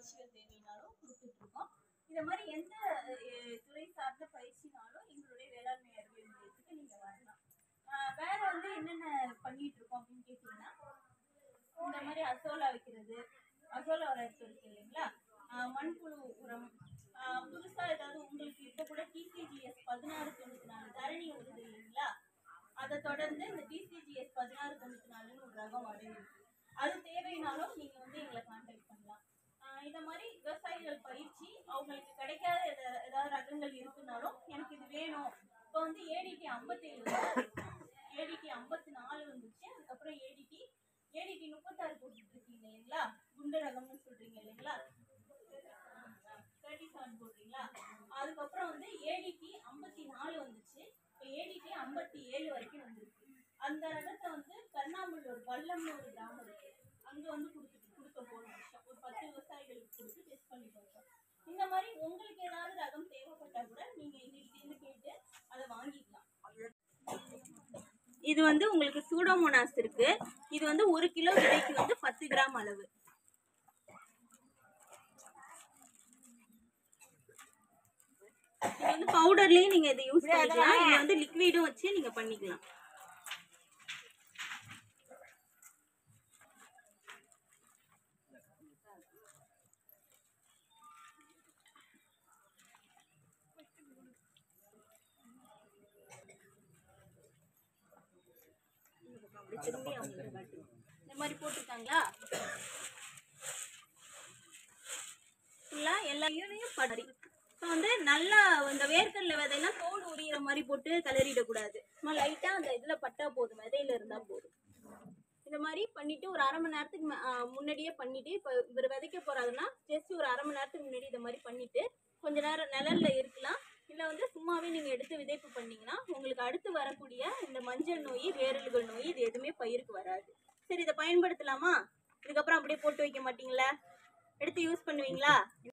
பயிற்சிகள் தேவைனாலும் கொடுத்துட்டு இருக்கோம் இந்த மாதிரி எந்த அஹ், துறை சார்ந்த பயிற்சினாலும் எங்களுடைய வேளாண்மை அறிவியல் நிலையத்துக்கு நீங்க வரலாம் ஆஹ் வேற வந்து என்னென்ன பண்ணிட்டு இருக்கோம் அப்படின்னு கேட்டீங்கன்னா இந்த மாதிரி அசோலா வைக்கிறது அசோலா வளர்ப்பு இருக்கு இல்லைங்களா ஆஹ் மண்புழு உரம் ஆஹ் புதுசா ஏதாவது உங்களுக்கு இப்ப கூட டிசிஜிஎஸ் பதினாறு தொண்ணூத்தி நாலு தரணி வருது இல்லைங்களா அதை தொடர்ந்து இந்த டிசிஜிஎஸ் பதினாறு தொண்ணூத்தி நாலுன்னு ஒரு ரகம் வரை இருக்கு அது தேவைனாலும் நீங்க வந்து எங்களை கான்டாக்ட் பண்ணலாம் ஆஹ் இந்த மாதிரி விவசாயிகள் பயிற்சி அவங்களுக்கு கிடைக்காத எத- ஏதாவது ரகங்கள் இருக்குனாலும் எனக்கு இது வேணும் இப்போ வந்து ஏடிடி ஐம்பத்தேழு ஏடிடி ஐம்பத்தி நாலு வந்துச்சு அதுக்கப்புறம் ஏடிடி ஏடிடி முப்பத்தாறு போட்டுட்டு இருக்கீங்க இல்லைங்களா குண்டு ரகம்னு சொல்றீங்க இல்லைங்களா தேர்ட்டி செவன் போடுறீங்களா அதுக்கப்புறம் வந்து ஏடிடி ஐம்பத்தி நாலு வந்துச்சு இப்போ ஏடிடி ஐம்பத்தி ஏழு வரைக்கும் வந்துருக்கு அந்த ரகத்தை வந்து கர்ணாம்பள்ளூர் வல்லம்னு ஒரு கிராமம் இருக்கு அங்கே வந்து கொடுத்துட்டு கொடுக்க போன வருஷம் ஒரு பத்து விவசாயிகளுக்கு கொடுத்து டெஸ்ட் பண்ணி பார்த்தோம் இந்த மாதிரி உங்களுக்கு ஏதாவது ரகம் தேவைப்பட்டா கூட நீங்க எங்ககிட்ட கேட்டு அதை வாங்கிக்கலாம் இது வந்து உங்களுக்கு சூடோமோனாஸ் இருக்கு இது வந்து ஒரு கிலோ விதைக்கு வந்து பத்து கிராம் அளவு இது வந்து பவுடர்லயும் நீங்க இதை யூஸ் பண்ணிக்கலாம் இது வந்து லிக்விடும் வச்சு நீங்க பண்ணிக்கலாம் அப்படி திரும்பி அவங்களுக்கு காட்டுங்க. இந்த மாதிரி போட்டிருக்காங்களா ஃபுல்லா எல்லா யூனையும் படரி இப்போ வந்து நல்லா இந்த வேர்க்கடலை விதையெல்லாம் தோல் உரியிற மாதிரி போட்டு கிளறிடக்கூடாது சும்மா லைட்டாக அந்த இதில் பட்டா போதும் விதையில இருந்தால் போதும் இந்த மாதிரி பண்ணிட்டு ஒரு அரை மணி நேரத்துக்கு மே- ஆ, முன்னாடியே பண்ணிட்டு இப்போ இவர் விதைக்க போறாருன்னா ஜஸ்ட் ஒரு அரை மணி நேரத்துக்கு முன்னாடி இந்த மாதிரி பண்ணிட்டு கொஞ்ச நேரம் நிழல்ல இருக்கலாம் இல்லை வந்து சும்மாவே நீங்கள் எடுத்து விதைப்பு பண்ணீங்கன்னா உங்களுக்கு அடுத்து வரக்கூடிய இந்த மஞ்சள் நோய் வேரல்கள் நோய் இது எதுவுமே பயிருக்கு வராது சரி இதை பயன்படுத்தலாமா இதுக்கப்புறம் அப்படியே போட்டு வைக்க மாட்டீங்களா எடுத்து யூஸ் பண்ணுவீங்களா